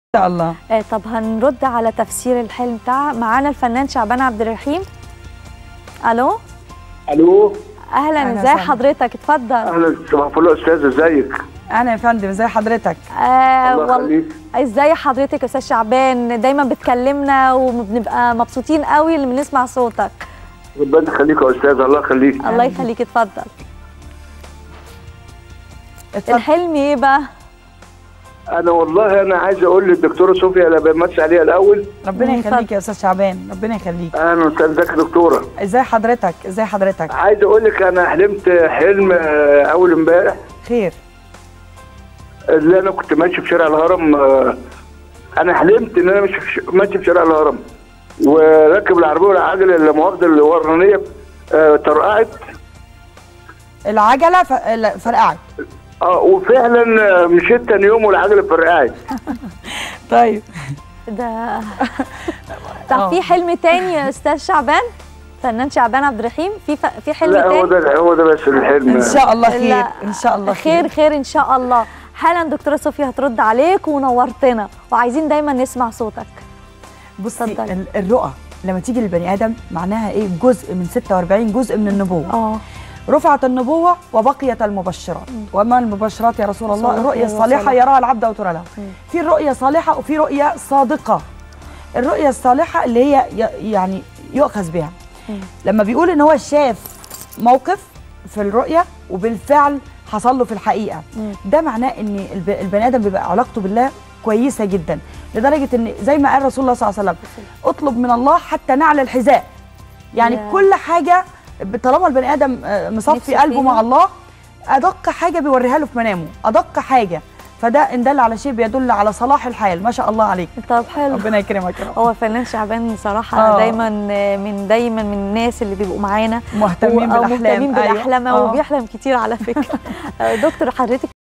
شاء الله آه طب هنرد على تفسير الحلم بتاع معانا الفنان شعبان عبد الرحيم الو الو اهلا أهلا ازاي وسهلا. حضرتك اتفضل اهلا صباح الفل يا استاذ ازيك انا يا فندم ازي حضرتك آه الله وال... يخليك ازاي حضرتك يا استاذ شعبان دايما بتكلمنا وبنبقى مبسوطين قوي لما بنسمع صوتك ربنا يخليك يا استاذ الله يخليك الله يخليك اتفضل اتفضل الحلم ايه بقى انا والله انا عايز اقول للدكتوره صوفيا اللي بمسي عليها الاول ربنا مم، يخليك اتفضل. يا استاذ شعبان ربنا يخليك اهلا وسهلا ازيك يا دكتوره ازي حضرتك ازي حضرتك عايز اقول لك انا حلمت حلم آه، اول امبارح خير اللي انا كنت ماشي في شارع الهرم آه، انا حلمت ان انا ماشي في ش- ماشي في شارع الهرم وراكب العربيه والعجله اللي مؤاخذه الورانيه آه، طرقعت العجله ف... لا، فرقعت اه وفعلا آه، مشيت تاني يوم والعجله فرقعت طيب ده طب آه. في حلم تاني يا استاذ شعبان فنان شعبان عبد الرحيم في ف... في حلم لا هو تاني ده هو ده بس الحلم ان شاء الله خير لا. ان شاء الله خير خير ان شاء الله حالا دكتوره صوفيا هترد عليك ونورتنا وعايزين دايما نسمع صوتك بصي اتفضلي. ال- الرؤى لما تيجي للبني ادم معناها ايه جزء من 46 جزء من النبوه اه رفعت النبوة وبقيت المبشرات وما المبشرات يا رسول الله صلى الرؤيا الله الصالحة وسلم. يراها العبد أو ترى له في رؤية صالحة وفي رؤية صادقة الرؤية الصالحة اللي هي ي- يعني يؤخذ بها لما بيقول ان هو شاف موقف في الرؤية وبالفعل حصل له في الحقيقة ده معناه ان الب- البني ادم بيبقى علاقته بالله كويسة جدا لدرجة ان زي ما قال رسول الله صلى الله عليه وسلم اطلب من الله حتى نعلى الحذاء يعني يا. كل حاجة طالما البني ادم آه، مصفي نفسه قلبه فيها. مع الله ادق حاجة بيوريها له في منامه ادق حاجة فده ان دل على شيء بيدل على صلاح الحال ما شاء الله عليك طب حلو ربنا يكرمك يا رب هو فنان شعبان صراحة آه. دايما من دايما من الناس اللي بيبقوا معانا مهتمين و- أو بالاحلام مهتمين أيوة. بالأحلام آه. وبيحلم كتير على فكرة آه، دكتور حضرتك